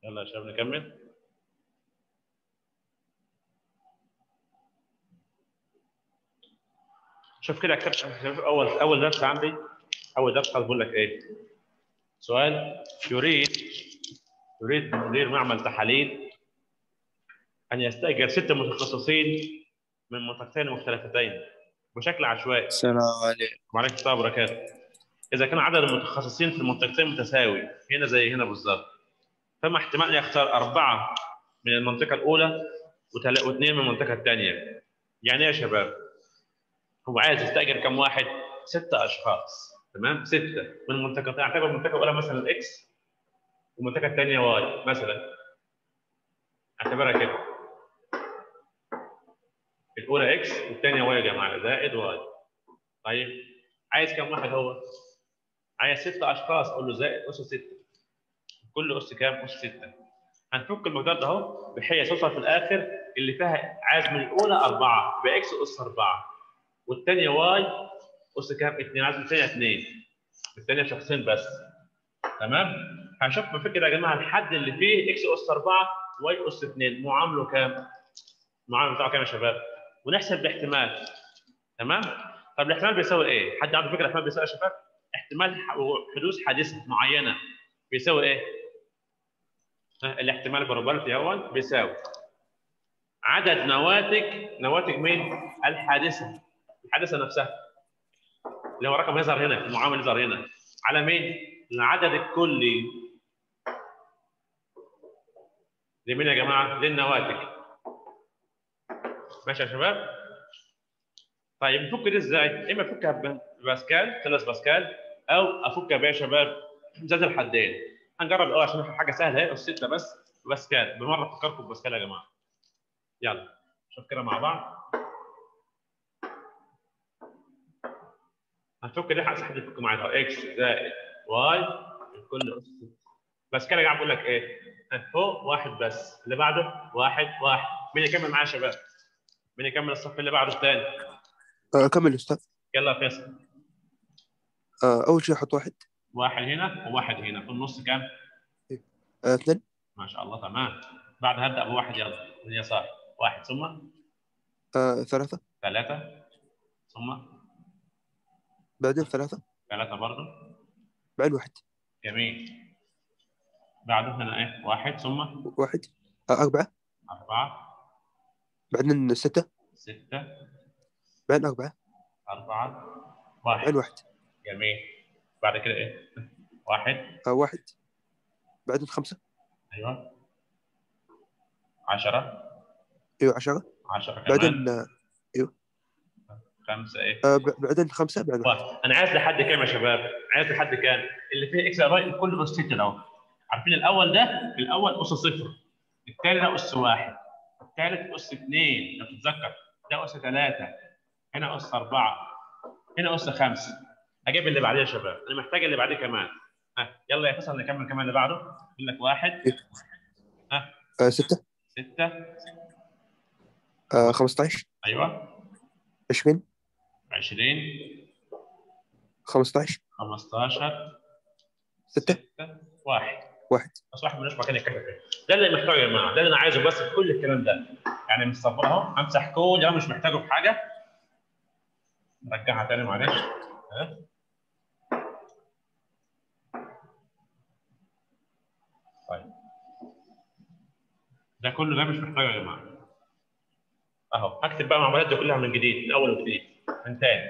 يلا يا شباب نكمل شوف كده كتبت شوف اول اول درس عندي اول درس خلاص بقول لك ايه سؤال يريد يريد مدير معمل تحاليل ان يستاجر ستة متخصصين من منطقتين مختلفتين بشكل عشوائي السلام عليكم وعليكم السلام وبركاته اذا كان عدد المتخصصين في المنطقتين متساوي هنا زي هنا بالظبط فما احتمال يختار اربعه من المنطقه الاولى وتلا- واثنين من المنطقه الثانيه يعني ايه يا شباب هو عايز يستاجر كم واحد ستة اشخاص تمام ستة من منطقتين اعتبر المنطقه الاولى مثلا اكس والمنطقه الثانيه واي مثلا اعتبرها كده الاولى اكس والثانيه واي يا جماعه زائد واي طيب عايز كم واحد هو؟ عايز ستة اشخاص اقول له زائد اس 6 كل اس كام؟ اس 6 هنفك المقدار ده اهو بحيث يوصل في الاخر اللي فيها عايز من الاولى اربعه يبقى اكس اس اربعه والثانيه واي اس كام؟ اثنين عايز من الثانيه اثنين الثانيه شخصين بس تمام؟ هنشوف بفكر يا جماعه الحد اللي فيه اكس اس اربعه واي اس اثنين معامله كام؟ المعامل بتاعه كام يا شباب؟ ونحسب الاحتمال تمام؟ طب الاحتمال بيساوي ايه؟ حد عنده فكره الاحتمال بيساوي ايه يا شباب؟ احتمال ح- حدوث حادثه معينه بيساوي ايه؟ ها، الاحتمال البروبابيلتي اهو بيساوي عدد نواتج نواتج مين؟ الحادثه الحادثه نفسها اللي هو رقم يظهر هنا المعامل يظهر هنا على مين؟ العدد الكلي لمين يا جماعه؟ للنواتج ماشي يا شباب؟ طيب نفك دي ازاي؟ اما افكها بباسكال ثلاث باسكال او افكها بيها يا شباب ذات الحدين هنجرب الاول عشان حاجه سهله اهي السته بس باسكال بالمره افكركم بباسكال يا جماعه يلا شوف كده مع بعض هنفك دي عايز حد يفك معايا أهو. اكس زائد واي الكل اس 6 باسكال يا جماعه بقول لك ايه؟ ها، فوق واحد بس اللي بعده واحد واحد مين يكمل معايا يا شباب؟ مين يكمل الصف اللي بعده الثاني؟ آه كمل يا أستاذ يلا يا فيصل آه أول شيء أحط واحد واحد هنا وواحد هنا في النص كام؟ آه اثنين ما شاء الله تمام بعد هبدا بواحد يلا من اليسار واحد ثم آه ثلاثة ثلاثة ثم بعدين ثلاثة ثلاثة برضه بعدين واحد جميل بعده هنا ايه واحد ثم واحد آه أربعة أربعة بعدين ستة ستة بعدين أربعة أربعة بعدين واحد واحد جميل بعد كده ايه واحد آه واحد بعدين خمسة أيوه عشرة أيوة عشرة عشرة كمان بعدين آه خمسة ايه آه، ب- بعدين خمسة بعدين واحد واحد. انا عايز لحد كام يا شباب؟ عايز لحد كام؟ اللي فيه اكس واي كل اس 6 اهو عارفين الاول ده الاول اس صفر الثاني ده اس واحد الثالث اس اثنين لو تتذكر ده اس ثلاثه هنا اس اربعه هنا اس خمسه اجيب اللي بعديه يا شباب انا محتاج اللي بعديه كمان ها يلا يا فيصل نكمل كمان اللي بعده يقول لك واحد آه ستة سته آه خمسة عشر ايوه عشرين 20 خمسة عشر 15 ستة ستة واحد واحد بس واحد ملوش مكان يتكتب فيه ده اللي محتاجه يا جماعه ده اللي انا عايزه بس في كل الكلام ده يعني مصبر اهو امسح كل اللي انا مش محتاجه في حاجه نرجعها تاني معلش ها طيب ده كله ده مش محتاجه يا جماعه اهو هكتب بقى المعاملات دي كلها من جديد من اول وجديد من تاني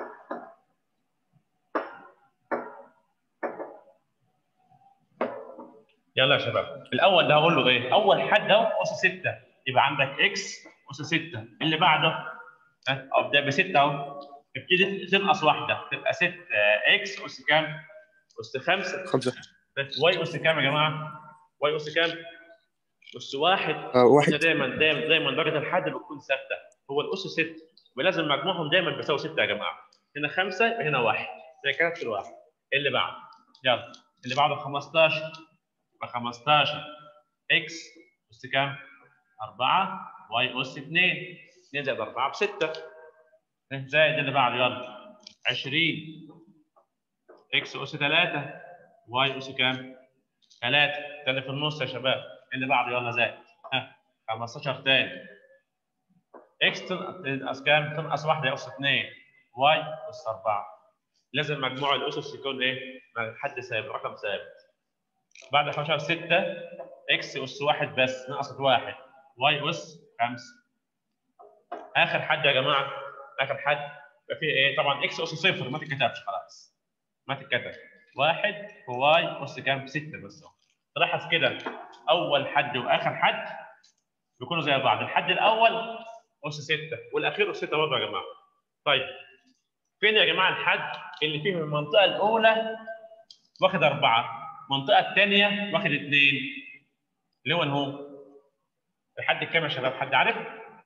يلا يا شباب الاول ده هقول له ايه اول حد اهو اس 6 يبقى عندك اكس اس 6 اللي بعده ها ابدا ب 6 اهو ابتدي تنقص واحده تبقى 6 اكس اس كام اس 5 خمسة واي اس كام يا جماعه واي اس كام اس واحد آه واحد قلنا دايما دايما دايما درجه الحد بتكون ثابته هو الاس 6 ولازم مجموعهم دايما بيساوي 6 يا جماعه هنا 5 يبقى هنا 1 زي كانت في الواحد اللي بعده يلا اللي بعده 15 يبقى 15 اكس اس كام 4 واي اس 2 2 زائد 4 ب 6 زائد اللي بعده يلا 20 اكس اس 3 واي اس كام 3 اللي في النص يا شباب اللي بعده يلا زائد ها 15 تاني اكس تنقص كام؟ تنقص واحده اس 2 واي اس 4 لازم مجموع الاسس يكون ايه؟ حد ثابت رقم ثابت بعد 15 6 اكس اس 1 بس نقصت 1 واي اس 5 اخر حد يا جماعه اخر حد يبقى فيه ايه؟ طبعا اكس اس 0 ما تتكتبش خلاص ما تتكتب واحد واي اس كام؟ 6 بس اهو تلاحظ كده اول حد واخر حد بيكونوا زي بعض الحد الاول اس 6 والاخير اس 6 برضه يا جماعه طيب فين يا جماعه الحد اللي فيه المنطقه الاولى واخد اربعه المنطقه الثانيه واخد اثنين اللي هو هو الحد كام يا شباب حد عارف؟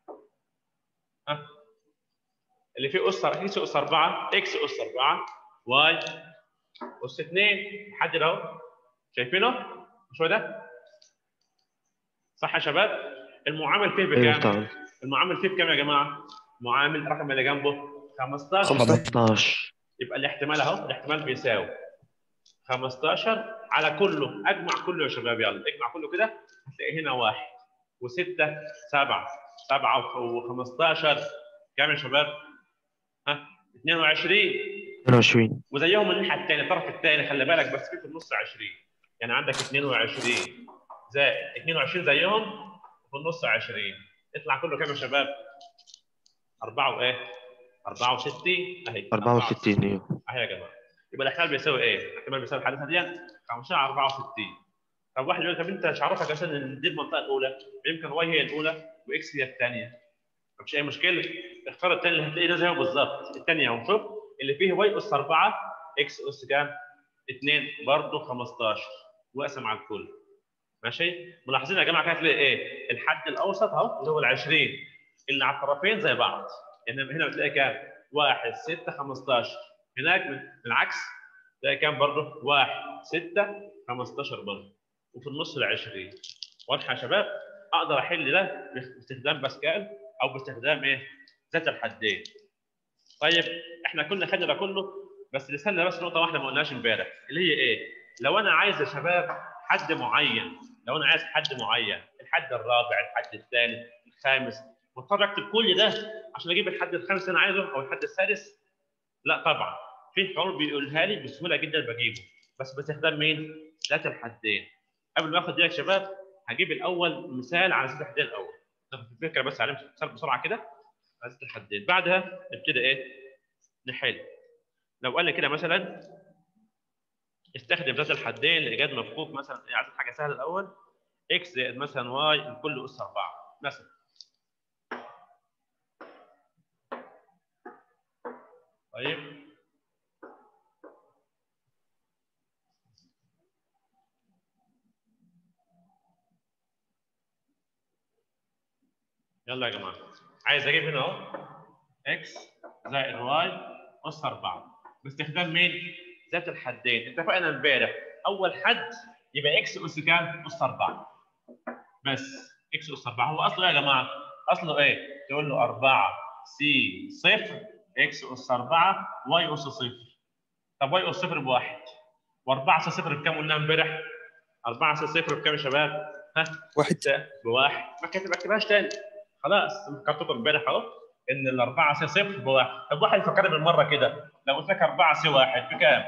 ها اللي فيه اس اكس اس 4 اكس اس 4 واي اس 2 الحد ده اهو شايفينه؟ مش هو ده؟ صح يا شباب؟ المعامل فيه بكام؟ المعامل فيه بكام يا جماعه؟ معامل الرقم اللي جنبه 15 15 يبقى الاحتمال اهو الاحتمال بيساوي 15 على كله اجمع كله يا شباب يلا اجمع كله كده هتلاقي هنا واحد وستة سبعة سبعة و15 كام يا شباب؟ ها 22 22 وزيهم الناحية الثانية الطرف الثاني خلي بالك بس في في النص 20 يعني عندك 22 زائد 22 زيهم وفي النص 20 يطلع كله كام يا شباب؟ 4 وايه؟ 64 اهي 64 ايوه اهي يا جماعه يبقى الاحتمال بيساوي ايه؟ الاحتمال بيساوي الحادثه دي 15 على 64 طب واحد يقول طب انت مش عارفك عشان ان دي المنطقه الاولى يمكن واي هي الاولى واكس هي الثانيه مفيش اي مشكله اختار الثاني اللي هتلاقيه ده زيه بالظبط الثانيه اهو شوف اللي فيه واي اس 4 اكس اس كام؟ 2 برضه 15 واقسم على الكل ماشي ملاحظين يا جماعه كده هتلاقي ايه؟ الحد الاوسط اهو اللي هو ال 20 اللي على الطرفين زي بعض انما هنا بتلاقي كام؟ 1 6 15 هناك بالعكس تلاقي كام برضه؟ 1 6 15 برضه وفي النص ال 20 واضحه يا شباب؟ اقدر احل ده باستخدام باسكال او باستخدام ايه؟ ذات الحدين. طيب احنا كنا خدنا ده كله بس لسنا بس نقطه واحده ما قلناش امبارح اللي هي ايه؟ لو انا عايز يا شباب حد معين لو انا عايز حد معين الحد الرابع الحد الثالث الخامس مضطر اكتب كل ده عشان اجيب الحد الخامس اللي انا عايزه او الحد السادس لا طبعا في حلول بيقولها لي بسهوله جدا بجيبه بس باستخدام مين؟ ذات الحدين قبل ما اخد دي يا شباب هجيب الاول مثال على ذات الحدين الاول ناخد الفكره بس عليه مثال بسرعه كده على ذات الحدين بعدها نبتدي ايه؟ نحل لو قال لي كده مثلا استخدم ذات الحدين لايجاد مفكوك مثلا عايز حاجه سهله الاول اكس زائد مثلا واي لكل اس 4 مثلا طيب يلا يا جماعه عايز اجيب هنا اهو اكس زائد واي اس 4 باستخدام مين؟ ذات الحدين اتفقنا امبارح اول حد يبقى اكس اس كام؟ اس 4 بس اكس اس 4 هو اصله ايه يا جماعه؟ اصله ايه؟ تقول له 4 سي صفر اكس اس 4 واي اس صفر طب واي اس صفر بواحد و4 سي صفر بكام قلنا امبارح؟ 4 سي صفر بكام يا شباب؟ ها؟ واحد بواحد ما كاتب اكتبهاش تاني خلاص فكرتكم امبارح اهو ان الاربعه سي صفر بواحد طب واحد يفكرني بالمره كده لو قلت لك 4 سي واحد بكام؟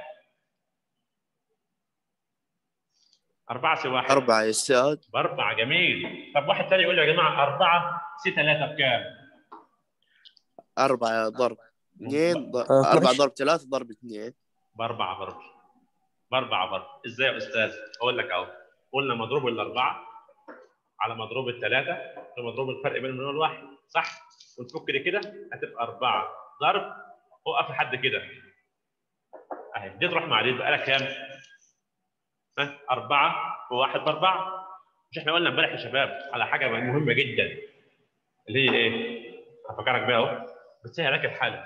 4 سي واحد أربعة يا أستاذ باربعه جميل طب واحد تاني يقول لي يا جماعه 4 سي 3 بكام؟ أربعة ضرب اثنين ضرب آه، أربعة معلش. ضرب ثلاثة ضرب اثنين باربعه برضه باربعه برضه ازاي يا استاذ؟ اقول لك اهو قلنا مضروب الاربعه على مضروب الثلاثه في مضروب الفرق بين المليون والواحد صح؟ ونفك دي كده هتبقى اربعه ضرب اقف لحد كده اهي دي تروح مع دي بقى لك كام؟ ها اربعه وواحد باربعه مش احنا قلنا امبارح يا شباب على حاجه مهمه جدا اللي هي ايه؟ هفكرك بيها اهو بتسهل لك الحل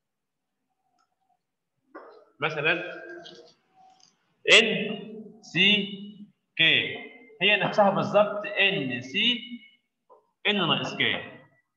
مثلا ان سي كي هي نفسها بالظبط ان سي ان ناقص كي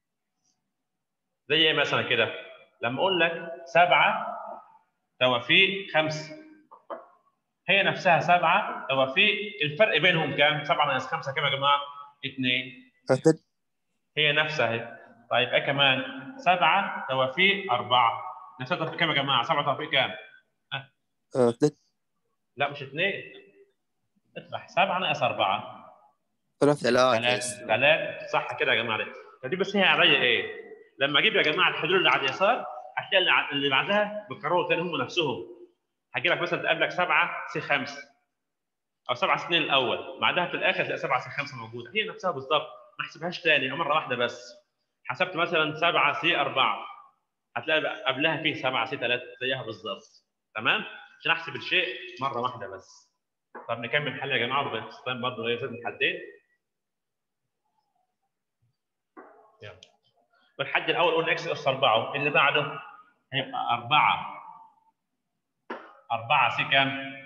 زي ايه مثلا كده لما اقول لك سبعه توافيق خمسه هي نفسها سبعه توافيق الفرق بينهم كام؟ سبعه ناقص خمسه كام يا جماعه؟ اثنين اعتد هي نفسها هي طيب ايه كمان؟ سبعه توافيق اربعه نفسها توافيق كام يا جماعه؟ سبعه توافيق كام؟ اعتد لا مش اثنين اطرح سبعه ناقص اربعه ثلاث ثلاث ثلاث ثلاث صح كده يا جماعه فدي بس هي عليا ايه؟ لما اجيب يا جماعه الحلول اللي على اليسار هتلاقي اللي ع- اللي بعدها بيكرروا تاني هم نفسهم هجي لك مثلا تقابلك سبعه سي خمسه او سبعه سنين الاول بعدها في الاخر تلاقي سبعه سي خمسه موجوده هي نفسها بالظبط ما احسبهاش تاني مره واحده بس حسبت مثلا سبعه سي اربعه هتلاقي بقى قبلها في سبعه سي ثلاثه زيها بالظبط تمام؟ عشان احسب الشيء مره واحده بس طب نكمل حل يا جماعه وبنستخدم برضه ايه زاد الحدين يلا والحد الاول قلنا اكس اس 4 اللي بعده هيبقى 4 4 سي كام؟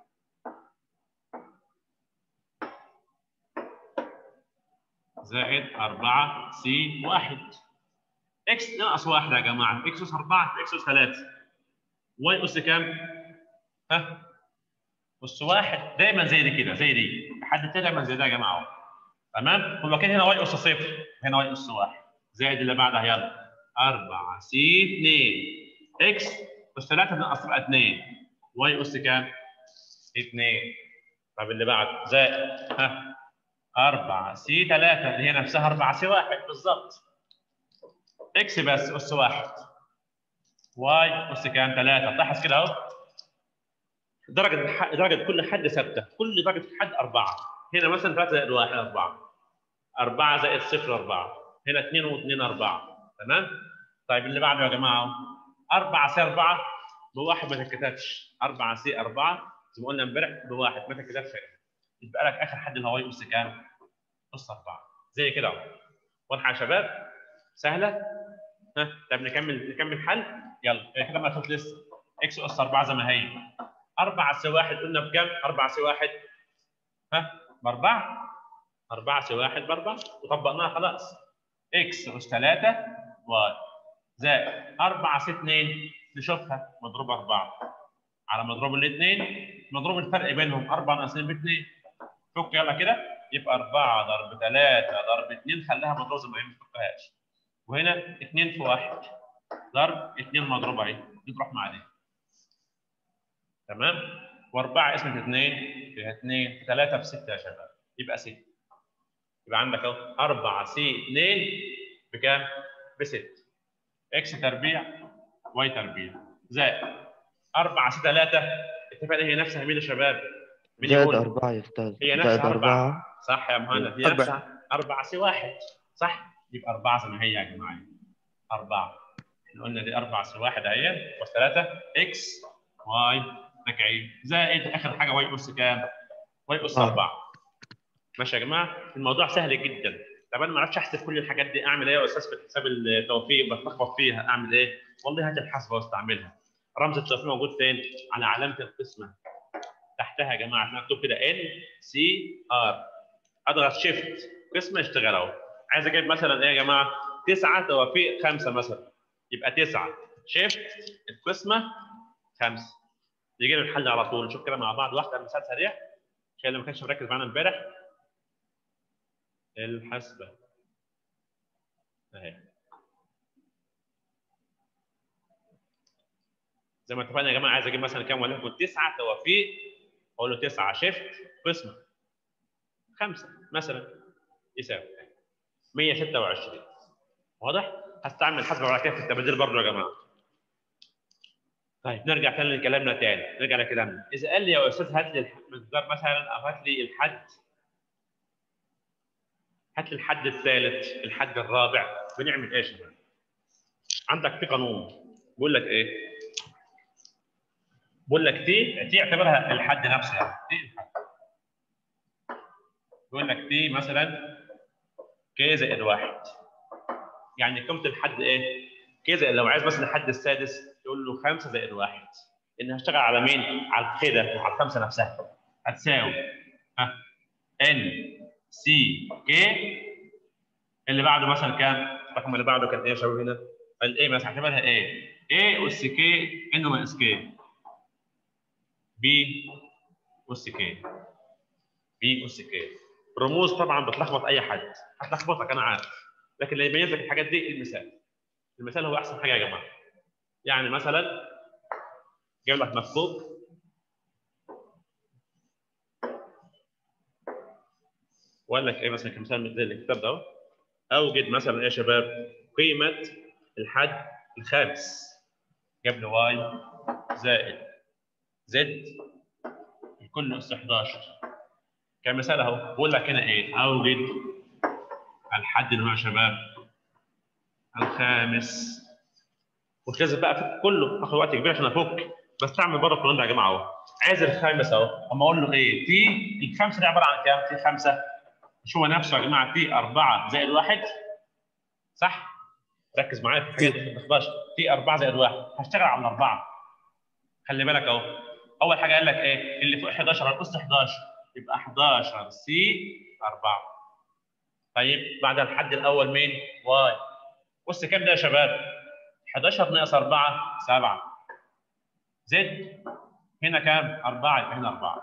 زائد 4 سي 1 اكس ناقص 1 يا جماعه اكس اس 4 اكس اس 3 واي اس كام؟ ها؟ اس 1 دايما زي دي كده زي دي الحد التاني دايما زي ده يا جماعه تمام؟ هو كان هنا واي اس 0 هنا واي اس 1 زائد اللي بعدها يلا 4 سي 2 اكس اس 3 ناقص تبقى 2 واي اس كام؟ 2 طب اللي بعد زائد ها 4 سي 3 اللي هي نفسها 4 سي 1 بالظبط اكس بس اس 1 واي اس كام 3 لاحظ كده اهو درجه الح... درجه كل حد ثابته كل درجه حد 4 هنا مثلا 3 زائد 1 4 4 زائد 0 4 هنا 2 و2 4 تمام طيب اللي بعده يا جماعه 4 سي 4 بواحد ما تتكتبش 4 سي 4 زي ما قلنا امبارح بواحد ما تتكتبش يبقى لك اخر حد اللي هو يقص كام؟ قص 4 زي كده اهو واضحه يا شباب؟ سهله؟ ها طب نكمل نكمل حل يلا هي كده ما خلصت لسه اكس اس 4 زي ما هي 4 سي 1 قلنا بكام؟ 4 سي 1 ها باربعه 4 سي 1 باربعه وطبقناها خلاص اكس اس 3 واي زائد 4 سي 2 نشوفها مضروب 4 على مضروب الاثنين مضروب الفرق بينهم 4 ناقصين ب 2 فك يلا كده يبقى 4 ضرب 3 ضرب 2 خليها مضروب زي ما هي ما تفكهاش وهنا 2 في 1 ضرب 2 مضروب اهي دي تروح مع دي تمام و4 اسمها 2 فيها 2 في 3 في 6 يا شباب يبقى 6 يبقى عندك اهو 4 سي 2 بكام؟ ب 6 اكس تربيع واي تربيع زائد 4 سي 3 اتفقنا هي نفسها مين يا شباب؟ مين زائد يقول؟ أربعة يا أستاذ هي زائد نفسها أربعة أربعة صح يا مهند هي أربعة. نفسها 4 سي 1 صح؟ يبقى 4 زي ما هي يا جماعه 4 احنا قلنا دي 4 سي 1 اهي و3 اكس واي ركعين زائد اخر حاجه واي اس كام؟ واي اس آه. 4 ماشي يا جماعه الموضوع سهل جدا طب انا ما اعرفش احسب كل الحاجات دي اعمل ايه يا استاذ في حساب التوفيق بتلخبط فيها اعمل ايه؟ والله هات الحاسبه واستعملها رمز التوفيق موجود فين؟ على علامه القسمه تحتها يا جماعه مكتوب كده ان سي ار اضغط شيفت قسمه اشتغل اهو عايز اجيب مثلا ايه يا جماعه؟ تسعه توافيق خمسه مثلا يبقى تسعه شيفت القسمه خمسه يجي لي الحل على طول نشوف كده مع بعض واحده مثال سريع عشان اللي ما كانش مركز معانا امبارح الحسبه اهي زي ما اتفقنا يا جماعه عايز اجيب مثلا كام وليكن تسعه توافيق اقول له تسعه شيفت قسمه خمسه مثلا يساوي 126 واضح؟ هستعمل الحسبه بعد كده في التبادل برضه يا جماعه طيب نرجع تاني لكلامنا تاني نرجع لكلامنا اذا قال لي يا استاذ هات لي المقدار مثلا او هات لي الحد هات لي الحد الثالث الحد الرابع بنعمل ايش يا شباب؟ عندك في قانون بيقول لك ايه؟ بيقول لك تي تي اعتبرها الحد نفسه يعني تي الحد بيقول لك تي مثلا كي زائد واحد يعني قيمه الحد ايه؟ كي زائد لو عايز مثلا الحد السادس تقول له 5 زائد واحد ان هشتغل على مين؟ على الكده على الخمسه نفسها هتساوي ها ان سي كي اللي بعده مثلا كام؟ الرقم اللي بعده كان ايه يا شباب هنا؟ الايه مثلا هعتبرها ايه؟ ايه اس كي ان ناقص كي بي اس كي بي اس كي رموز طبعا بتلخبط اي حد هتلخبطك انا عارف لكن اللي يميز لك الحاجات دي المثال المثال هو احسن حاجه يا جماعه يعني مثلا جايب لك مكتوب وقال لك ايه مثلا كمثال مثل الكتاب ده اهو اوجد مثلا ايه يا شباب قيمه الحد الخامس جاب لي واي زائد زد الكل اس 11 كمثال اهو بقول لك هنا ايه اوجد الحد اللي هو يا شباب الخامس مش لازم بقى افك كله اخد وقت كبير عشان افك بستعمل بره القانون ده يا جماعه اهو عايز الخامس اهو اما اقول له ايه تي الخمسه دي عباره عن كام؟ تي خمسه مش هو نفسه يا جماعه تي 4 زائد 1 صح؟ ركز معايا في الحاجات دي ما تخباش تي 4 زائد 1 هشتغل على الاربعه خلي بالك اهو اول حاجه قال لك ايه اللي فوق 11 هنقص 11 يبقى 11 سي 4 طيب بعد الحد الاول مين؟ واي بص كام ده يا شباب؟ 11 ناقص 4 7 زد هنا كام؟ 4 يبقى هنا 4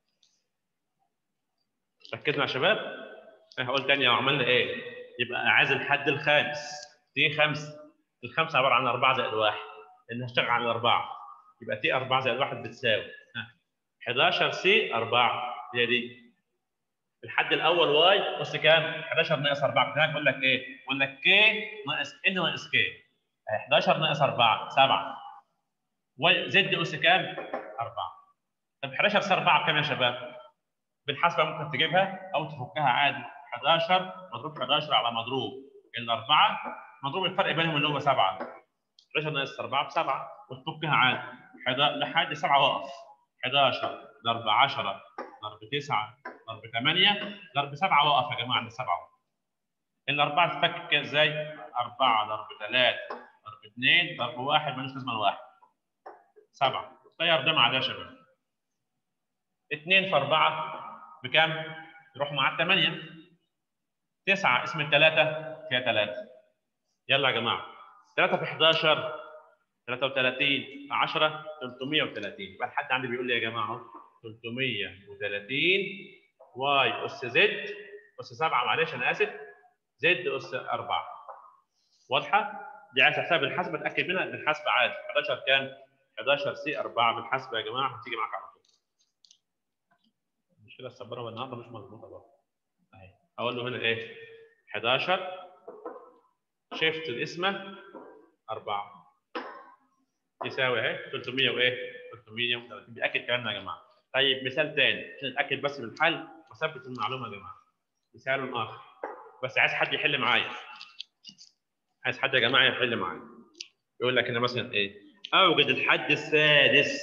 ركزنا يا شباب هقول تاني لو عملنا ايه؟ يبقى عايز الحد الخامس تي 5 الخمسه عباره عن 4 زائد 1 لان هشتغل على الاربعه يبقى تي 4 زائد 1 بتساوي 11 سي 4 هي دي الحد الاول واي بص كام 11 ناقص 4 كده بقول لك ايه بقول لك كي ناقص ان ناقص كي 11 ناقص 4 7 واي زد اس كام 4 طب 11 سي 4 بكام يا شباب بالحسبه ممكن تجيبها او تفكها عادي 11 مضروب 11 على مضروب الاربعه مضروب الفرق بينهم اللي هو 7 11 ناقص 4 ب 7 وتفكها عادي لحد 7 وقف 11 ضرب 10 ضرب 9 ضرب 8 ضرب 7 وقف يا جماعه عند 7 الاربعه تفك ازاي؟ 4 ضرب 3 ضرب 2 ضرب 1 ملوش لازمه الواحد 7 طير ده مع ده يا شباب 2 في 4 بكام؟ يروح مع الثمانية 9 اسم الثلاثة فيها 3 يلا يا جماعة 3 في 11 33 في 10 330 يبقى الحد عندي بيقول لي يا جماعة 330 واي اس زد اس 7 معلش انا اسف زد اس 4 واضحة؟ دي عايز حساب الحاسبة اتأكد منها بالحاسبة عادي 11 كام؟ 11 سي 4 بالحاسبة يا جماعة هتيجي معاك على طول المشكلة السبارة النهارده مش مظبوطة برضه اهي اقول له هنا ايه؟ 11 شيفت الاسمة 4 يساوي اهي 300 وايه؟ 330 بيأكد كلامنا يا جماعة طيب مثال تاني عشان نتأكد بس من الحل وثبت المعلومة يا جماعة مثال آخر بس عايز حد يحل معايا عايز حد يا جماعة يحل معايا يقول لك هنا مثلا ايه؟ أوجد الحد السادس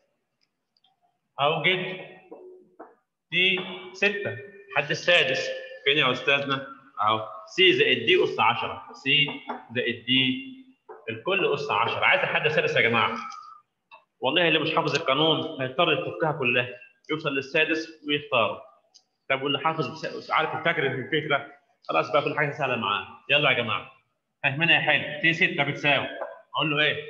أوجد دي 6 الحد السادس فين يا أستاذنا؟ أهو سي زائد دي أس 10 سي زائد دي الكل أس 10 عايز الحد السادس يا جماعة والله اللي مش حافظ القانون هيضطر يفكها كلها يوصل للسادس ويختار طب واللي حافظ عارف الفكر في الفكره خلاص بقى كل حاجه سهله معاه يلا يا جماعه فاهمينها يا حلو تي 6 بتساوي اقول له ايه؟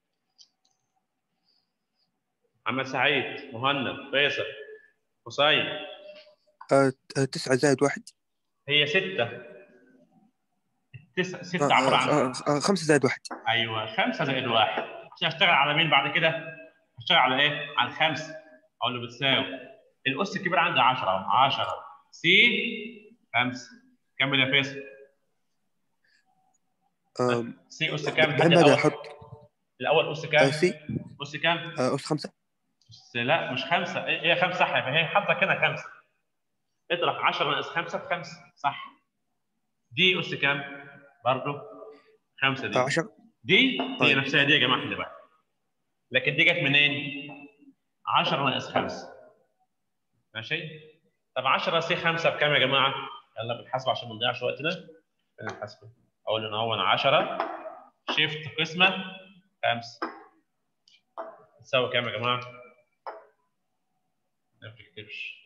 محمد سعيد مهند فيصل حسين آه، آه، تسعة زائد واحد هي 6 التسعة آه، 6 عباره عن آه، آه، خمسة زائد واحد ايوه 5 زائد 1 عشان اشتغل على مين بعد كده؟ اشتغل على ايه؟ على الخمسه اقول له بتساوي الاس الكبير عندي 10 10 سي 5 كمل يا فيصل آه، سي اس كام؟ الحد بحب هذا الاول أحط الاول اس آه، كام؟ سي اس كام؟ آه، أس خمسة بس لا مش خمسه هي خمسه صح فهي حظك هنا خمسه اضرب 10 ناقص 5 في 5 صح دي اس كام؟ برضه 5 دي آه، عشرة دي هي طيب. نفسها دي يا جماعه خلي بالك لكن دي جت منين؟ 10 ناقص 5 ماشي؟ طب 10 سي 5 بكام يا جماعه؟ يلا بالحسبه عشان ما نضيعش وقتنا فين الحسبه؟ اقول ان هو 10 شيفت قسمه 5 تساوي كام يا جماعه؟ ما بتكتبش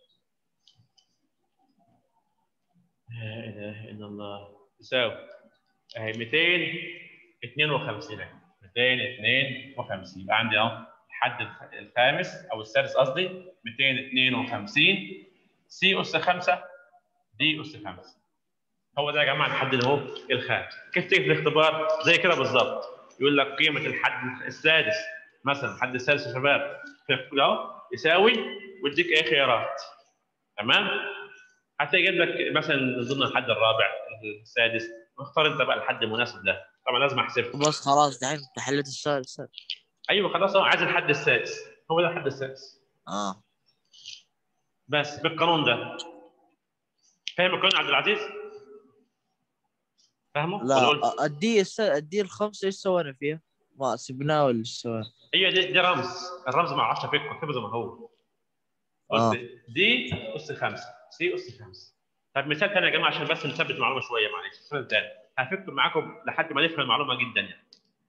لا اله الا الله تساوي اهي 252 اهي 252 يبقى عندي اهو الحد الخ- الخامس او السادس قصدي 252 سي اس 5 دي اس 5 هو ده يا جماعه الحد اللي هو الخامس كيف تيجي في الاختبار زي كده بالظبط يقول لك قيمه الحد السادس مثلا الحد السادس يا شباب في اهو يساوي ويديك ايه خيارات تمام هتلاقي يجيب لك مثلا من ضمن الحد الرابع السادس اختار انت بقى الحد المناسب ده طبعا لازم احسبه بس خلاص دحين انت حليت السؤال السؤال. ايوه خلاص هو عايز الحد السادس هو ده الحد السادس اه بس بالقانون ده فاهم القانون يا عبد العزيز؟ فاهمه؟ ولا قلت؟ لا ادي الس... ادي الخمسه ايش سوينا فيها؟ ما سبناه ولا ايش سوينا؟ هي دي, دي رمز الرمز ما اعرفش افكه اكتبه زي ما هو قلت دي اس 5 سي اس 5 طب مثال ثاني يا جماعه عشان بس نثبت المعلومه شويه معلش مثال ثاني هفك معاكم لحد ما نفهم المعلومه جدا يعني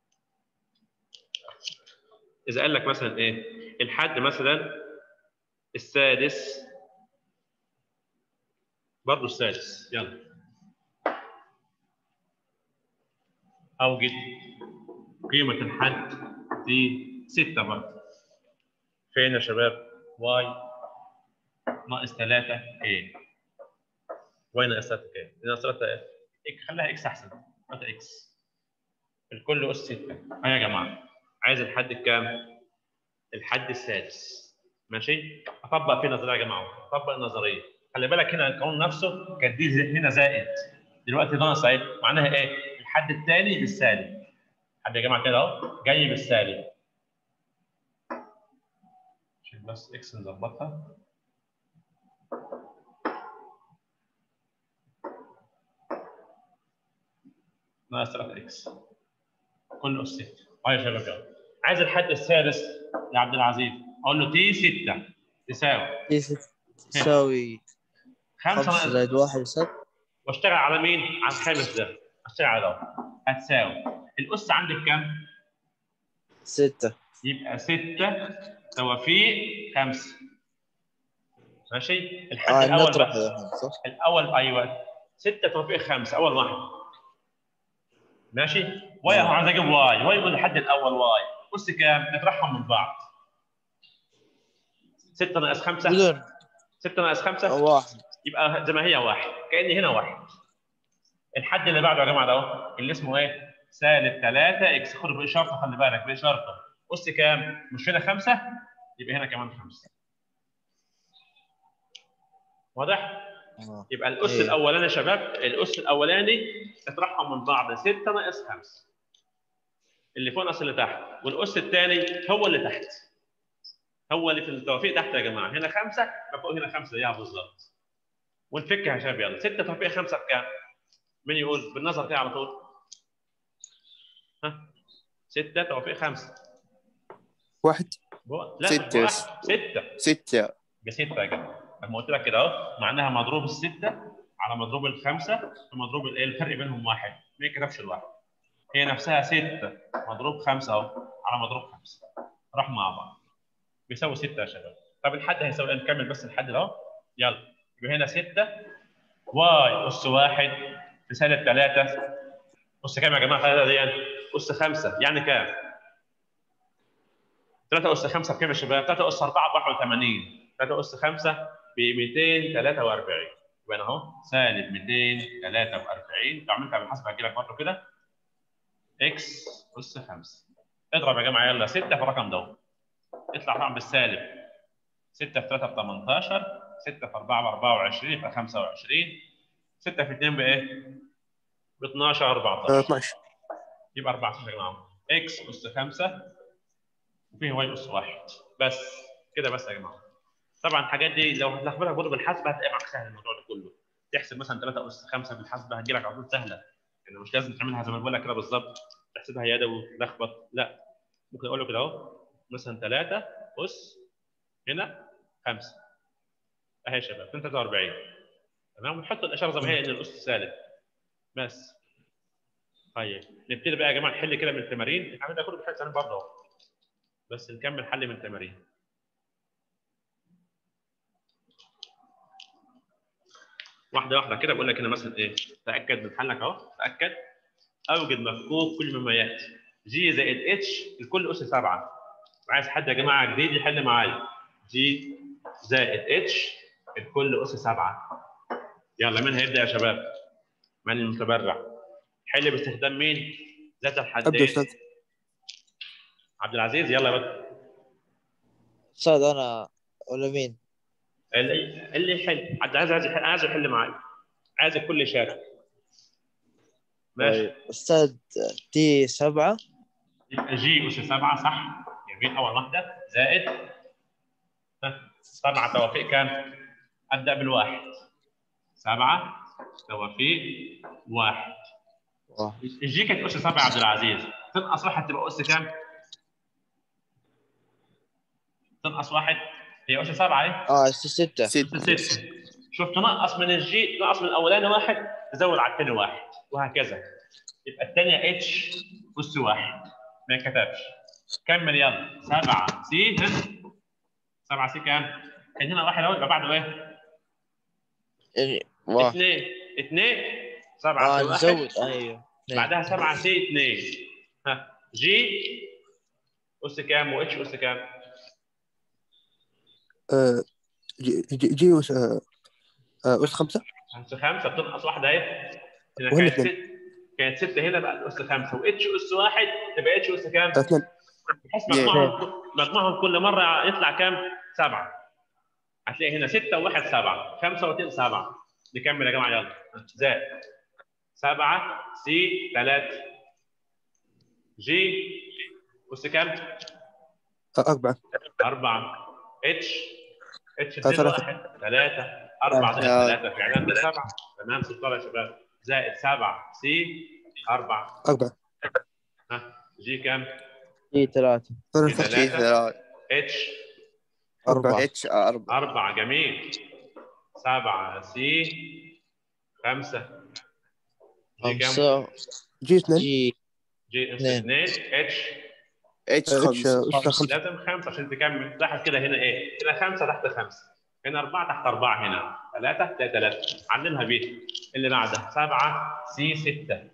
اذا قال لك مثلا ايه الحد مثلا السادس برضه السادس يلا اوجد قيمه الحد في 6 برضه فين يا شباب واي ناقص 3 ايه واي ناقص 3 ايه ناقص 3 ايه إك- خليها اكس احسن 3 اكس الكل اس 6 اه يا جماعه عايز الحد الكام الحد السادس ماشي اطبق فيه نظريه يا جماعه اطبق النظريه خلي بالك هنا القانون نفسه كانت دي زي- هنا زائد دلوقتي ناقص اهي معناها ايه الحد الثاني بالسالب حد يا جماعه كده اهو جاي بالسالب شوف بس اكس نظبطها ناقص 3 اكس كل اس 6 اه يا شباب يلا عايز الحد السادس يا عبد العزيز اقول له تي 6 تساوي دي ست- تساوي 5 خمسة ناقص زائد واحد ست واشتغل على مين؟ على الخامس ده اشتغل على ده هتساوي الاس عندك كام؟ ستة يبقى 6 توافيق 5 ماشي؟ الحد اه الاول نطرح بس الحين، صح؟ الاول ايوه 6 توافيق 5 اول واحد ماشي؟ واي اهو عايز اجيب واي واي يقول الحد الاول واي بص كام؟ نطرحهم من بعض 6 ناقص 5 بدون 6 ناقص 5 واحد يبقى زي ما هي واحد كاني هنا واحد الحد اللي بعده يا جماعه ده اهو اللي اسمه ايه؟ سالب 3 اكس خد باشارته خلي بالك باشارته اس كام؟ مش هنا 5 يبقى هنا كمان 5 واضح؟ آه. يبقى الاس إيه. الاولاني يا شباب الاس الاولاني اطرحهم من بعض 6 ناقص 5 اللي فوق ناقص اللي تحت والاس الثاني هو اللي تحت هو اللي في التوافيق تحت يا جماعه هنا 5 يبقى فوق هنا 5 زيها بالظبط ونفكها يا شباب يلا 6 توافيق 5 بكام؟ مين يقول بالنظر كده على طول؟ ها 6 توافيق 5 واحد لا ستة. 6 ستة بستة يا جماعه لما قلت لك كده اهو معناها مضروب السته على مضروب الخمسه في مضروب الايه الفرق بينهم واحد ما يكتبش الواحد هي نفسها سته مضروب خمسه اهو على مضروب خمسه راح مع بعض بيساوي سته يا شباب طب الحد هيساوي ايه نكمل بس الحد ده اهو يلا يبقى هنا سته واي اس واحد في سالب ثلاثه اس كام يا جماعه ثلاثه دي يعني اس خمسه يعني كام؟ 3 اس 5 بكام يا شباب؟ 3 اس 4 ب 81 3 اس 5 ب 243 يبقى انا اهو سالب 243 لو عملتها بالحسبه هجي لك برضه كده اكس اس 5 اضرب يا جماعه يلا 6 في الرقم ده اطلع طبعا بالسالب 6 في 3 ب 18 6 في 4 ب 24 يبقى 25 6 في 2 بايه؟ ب 12 آه، 14 12 يبقى 14 يا جماعه اكس اس 5 وفيه واي اس 1 بس كده بس يا جماعه طبعا الحاجات دي لو هتلخبطها برضه بالحاسبه هتلاقي معاك سهل الموضوع ده كله تحسب مثلا 3 اس 5 بالحاسبه هتجي لك على طول سهله يعني مش لازم تعملها زي ما بقول لك كده بالظبط تحسبها يدوي وتلخبط لا ممكن اقول له كده اهو مثلا 3 اس هنا 5 اهي يا شباب 43 تمام ونحط الاشاره زي ما هي ان الاس سالب بس طيب نبتدي بقى يا جماعه نحل كده من التمارين العمل ده كله بيحل تمارين برضه اهو بس نكمل حل من التمارين واحده واحده كده بقول لك هنا مثلا ايه تاكد من حلك اهو تاكد اوجد مفكوك كل مما ياتي جي زائد اتش الكل اس 7 وعايز حد يا جماعه جديد يحل معايا جي زائد اتش الكل اس 7 يلا مين هيبدا يا شباب؟ من المتبرع؟ حل باستخدام مين؟ ذات ابدا الحدين استاذ عبد العزيز يلا بقى استاذ انا ولا مين؟ اللي اللي يحل عبد العزيز عايز يحل عايز يحل معايا عايز الكل يشارك ماشي طيب. استاذ تي سبعة يبقى جي اس 7 صح جميل اول واحده زائد ها، سبعه توافيق كام؟ ابدا بالواحد سبعه توافيق واحد واحد الجي كانت اس 7 يا عبد العزيز تنقص واحد تبقى اس كام؟ تنقص واحد هي اس 7 اهي اه ستة اس 6 شوف تنقص من الجي تنقص من الاولاني واحد تزود على الثاني واحد وهكذا يبقى الثانيه اتش اس واحد ما كتبش كمل يلا 7 سي 7 سي كام؟ كان هنا واحد اهو يبقى بعده ايه؟ يعني واحد اثنين اثنين 7 اه سي واحد نزود ايوه اثنين. بعدها 7 سي 2 ها جي اس كام واتش اس كام؟ آه، جي جي جي أس آه، آه، أس خمسة اس 5 بتنقص واحده اهي هنا وهنا كانت 6 كانت 6 هنا بقت اس 5 واتش اس 1 تبقى اتش اس كام؟ آه، اثنين بحيث مجموعهم مجموعهم كل مره يطلع كام؟ 7 هتلاقي هنا 6 و1 7 5 و2 7 نكمل يا جماعه يلا زائد 7 سي 3 جي اس كام؟ آه، أربعة أربعة اتش اتش آه، ثلاثة. واحد ثلاثة أربعة آه. زائد ثلاثة فعلا سبعة تمام ستة يا شباب زائد سبعة سي أربعة أربعة ها جي كام؟ تي ثلاثة ثلاثة ثلاثة. جي ثلاثة اتش أربعة اتش أربعة أربعة جميل سبعة سي خمسة جي كام؟ خمسة جي اثنين جي جي اس اثنين. اثنين اتش اتش آه، اتش خمسة آه، أس خمسة لازم خمسة عشان تكمل لاحظ كده هنا ايه؟ هنا خمسة تحت خمسة هنا أربعة تحت أربعة هنا ثلاثة تلاقي ثلاثة علمها بيه اللي بعدها سبعة سي ستة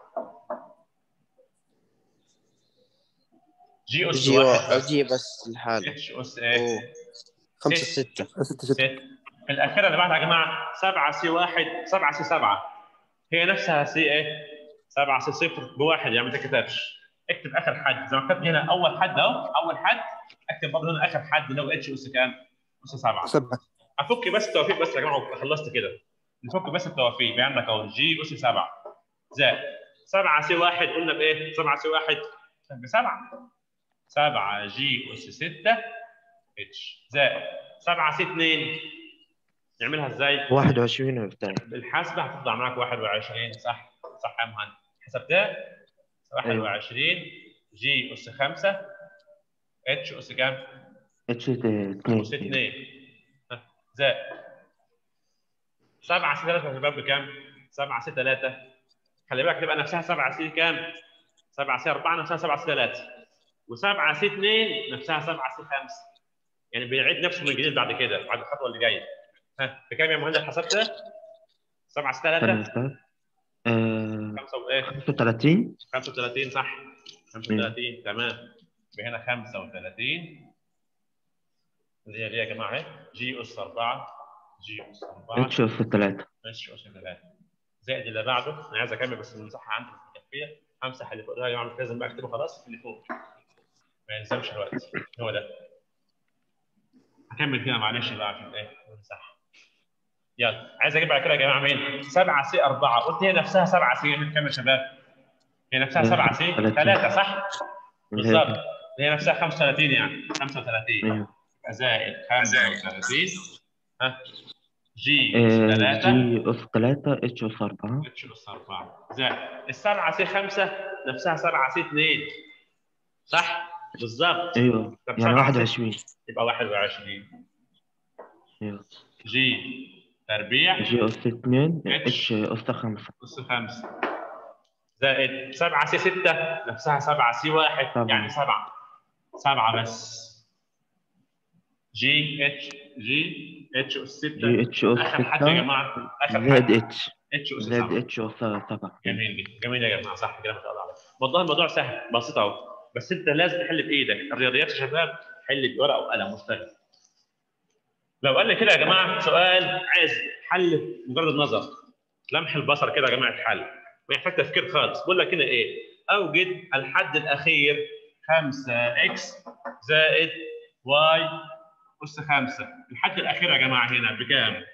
جي أس جي واحد واحد بس جي بس الحالة اتش أس أوه. ايه؟ خمسة ستة آه، ستة ستة ست الأخيرة اللي بعدها يا جماعة سبعة سي واحد سبعة سي سبعة هي نفسها سي ايه؟ سبعة سي صفر بواحد يعني ما تكتبش اكتب آخر حد زي ما كتبت هنا أول حد أهو أول حد اكتب برضه هنا آخر حد اللي هو اتش أس كام؟ أس سبعة سبعة افك بس التوافيق بس يا جماعه خلصت كده نفك بس التوافيق يبقى عندك اهو جي اس 7 زائد 7 سي 1 قلنا بايه؟ 7 سي 1 بسبعه 7 جي اس 6 اتش زائد 7 سي 2 نعملها ازاي؟ 21 وبتاع بالحاسبه هتطلع معاك 21 صح صح يا مهند حسبتها 21 جي اس 5 اتش اس كام؟ اتش 2 اس 2 زائد 7 سي 3 يا شباب بكام؟ 7 سي 3 خلي بالك تبقى نفسها 7 سي كام؟ 7 سي 4 نفسها 7 سي 3 و7 سي 2 نفسها 7 سي 5 يعني بيعيد نفسه من جديد بعد كده بعد الخطوه اللي جايه ها بكام يا مهندس حسبتها؟ 7 سي 3 ثلاثة آه، 5 وايه؟ 35 35 صح 35 تمام يبقى هنا 35 اللي هي دي يا جماعه اهي جي اس 4 جي اس 4 اتش اس 3 ماشي اس 3 زائد اللي بعده انا عايز اكمل بس المساحه عندي مش مكفيه همسح اللي فوق ده يا جماعه مش لازم بقى اكتبه خلاص اللي فوق ما يلزمش الوقت هو ده هكمل كده معلش بقى عشان ايه نمسح يلا عايز اجيب بعد كده يا جماعه مين 7 سي 4 قلت هي نفسها 7 سي كام يا شباب هي نفسها 7 سي 3 صح بالظبط هي نفسها 35 يعني 35 ايوه زائد 35 ها جي آه، 3 جي اس 3 اتش اس 4 اتش اس 4 زائد السبعه سي 5 نفسها 7 سي 2 صح؟ بالظبط ايوه طب يعني سبعة 21 يبقى 21 ايوه جي تربيع جي اس 2 اتش. اتش اس 5 اس 5 زائد 7 سي 6 نفسها 7 سي 1 سبعة. يعني 7 7 بس جي اتش جي اتش اس 6 جي اتش اس اخر حد يا 6 جماعه اخر زائد حد اتش اتش اس زائد 7 اتش اس 7 جميل جدا جميل يا جماعه صح كده ما شاء الله عليك والله الموضوع سهل بسيط اهو بس انت لازم تحل بايدك الرياضيات يا شباب حل بورقه وقلم مشتغل لو قال لي كده يا جماعه سؤال عايز حل مجرد النظر لمح البصر كده يا جماعه حل ما يحتاج تفكير خالص بقول لك هنا ايه اوجد الحد الاخير 5 اكس زائد واي اس 5 الحد الاخير يا جماعه هنا بكام؟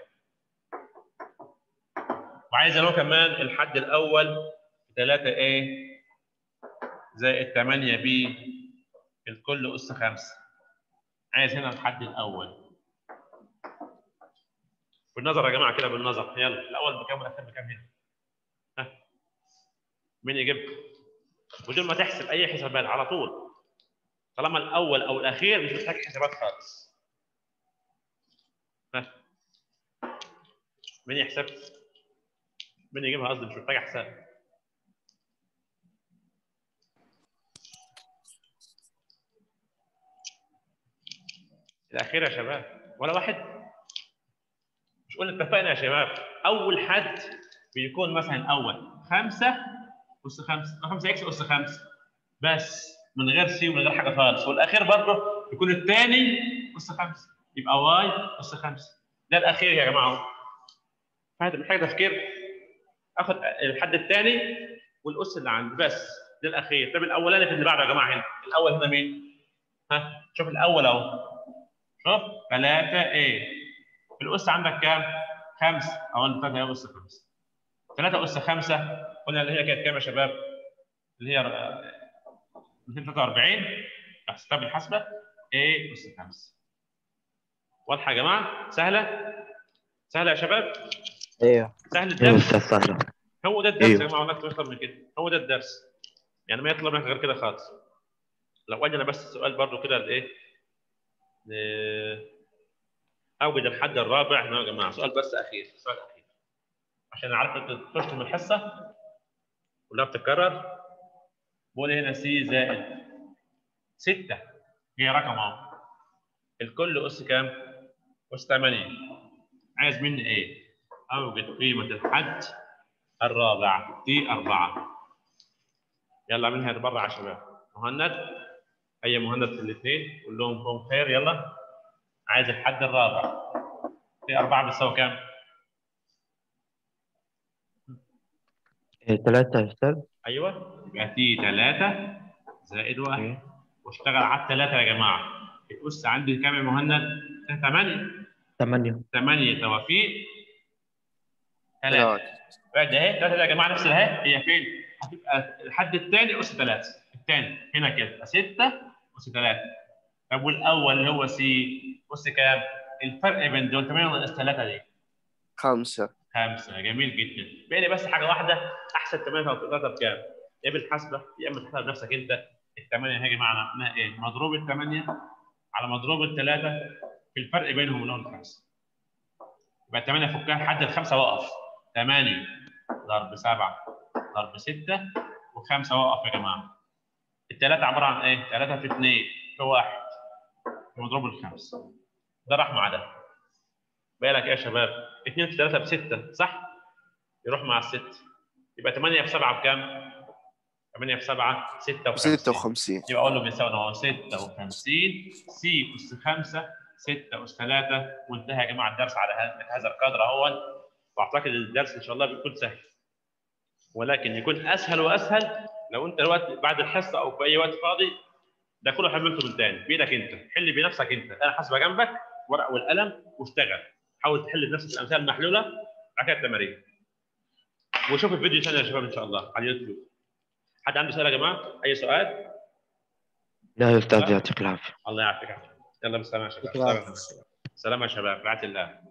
وعايز انا كمان الحد الاول 3 a زائد 8 b الكل اس 5 عايز هنا الحد الاول بالنظر يا جماعه كده بالنظر يلا الاول بكام والاخير بكام هنا ها مين يجيب بدون ما تحسب اي حسابات على طول طالما الاول او الاخير مش محتاج حسابات خالص ها مين يحسب مين يجيبها قصدي مش محتاج حساب الاخير يا شباب ولا واحد مش قلنا اتفقنا يا شباب اول حد بيكون مثلا اول خمسة اس خمسة او 5 اكس اس خمسة بس من غير سي ومن غير حاجه خالص والاخير برضه يكون الثاني اس خمسة يبقى واي اس خمسة ده الاخير يا جماعه فهذا محتاج تفكير اخد الحد الثاني والاس اللي عندي بس ده الاخير طب الاولاني في اللي بعده يا جماعه هنا الاول هنا مين؟ ها شوف الاول اهو شوف 3 a الاس عندك كام؟ 5 او 3 اس 5 3 اس 5 قلنا اللي هي كانت كام يا شباب؟ اللي هي 243 تحسبها بالحسبه a اس 5 واضحه يا جماعه؟ سهله؟ سهله يا شباب؟ ايوه سهل ايوه الدرس استاذ سهله هو ده الدرس أيوه. يا جماعه ما اكتر من كده هو ده الدرس يعني ما يطلب منك غير كده خالص لو اجينا بس السؤال برضو كده لايه ل- اوجد الحد الرابع هنا يا جماعه سؤال بس اخير سؤال اخير عشان عارف انت تشتم الحصه كلها بتتكرر بقول هنا سي زائد 6 هي رقم اهو الكل اس كام؟ اس 8 عايز مني ايه؟ اوجد قيمه الحد الرابع دي أربعة يلا منها برا يا شباب مهند أي مهند في الاثنين قول لهم كون خير يلا عايز الحد الرابع دي أربعة بتساوي كام؟ إيه، ثلاثة يا استاذ أيوه يبقى تي ثلاثة زائد واحد إيه. واشتغل على الثلاثة يا جماعة الأس عندي كام يا مهند؟ ثمانية ثمانية ثمانية توافيق ثلاثة ثلاثة بعد اهي ثلاثة يا جماعة نفس اهي هي فين؟ هتبقى الحد الثاني أس ثلاثة الثاني هنا كده يبقى ستة أس ثلاثة طب والأول اللي هو سي أس كام؟ الفرق بين دول 8 وناقص 3 دي خمسة خمسة جميل جدا بقي لي بس حاجة واحدة أحسن 8 أو 3 بكام؟ يا بالحسبة يا إما تحسبها بنفسك أنت الثمانية هي يا جماعة معناها إيه؟ مضروب الثمانية على مضروب الثلاثة في الفرق بينهم اللي هو الخمسة يبقى الثمانية فكها لحد الخمسة وقف ثمانية ضرب سبعة ضرب ستة وخمسة وقف يا جماعة الثلاثة عبارة عن إيه؟ ثلاثة في اثنين في واحد مضروب الخمسة ده راح مع ده بالك يا شباب 2 في 3 بستة صح؟ يروح مع الست يبقى 8 في 7 بكام؟ 8 في 7 56 ستة وخمسين يبقى اقول له بيساوي اهو 56 سي اس 5 6 اس 3 وانتهى يا جماعه الدرس على هذا هذا القدر اهو واعتقد الدرس ان شاء الله بيكون سهل ولكن يكون اسهل واسهل لو انت الوقت بعد الحصه او في اي وقت فاضي ده كله حملته من تاني بايدك انت حل بنفسك انت انا حاسبه جنبك ورق والقلم واشتغل حاول تحل بنفسك الامثله المحلوله بعد كده التمارين وشوف الفيديو ثاني يا شباب ان شاء الله على اليوتيوب حد عنده سؤال يا جماعه اي سؤال لا يا استاذ يعطيك العافية الله يعافيك يلا بالسلامه يا شباب شكراً. سلام يا شباب رعايه الله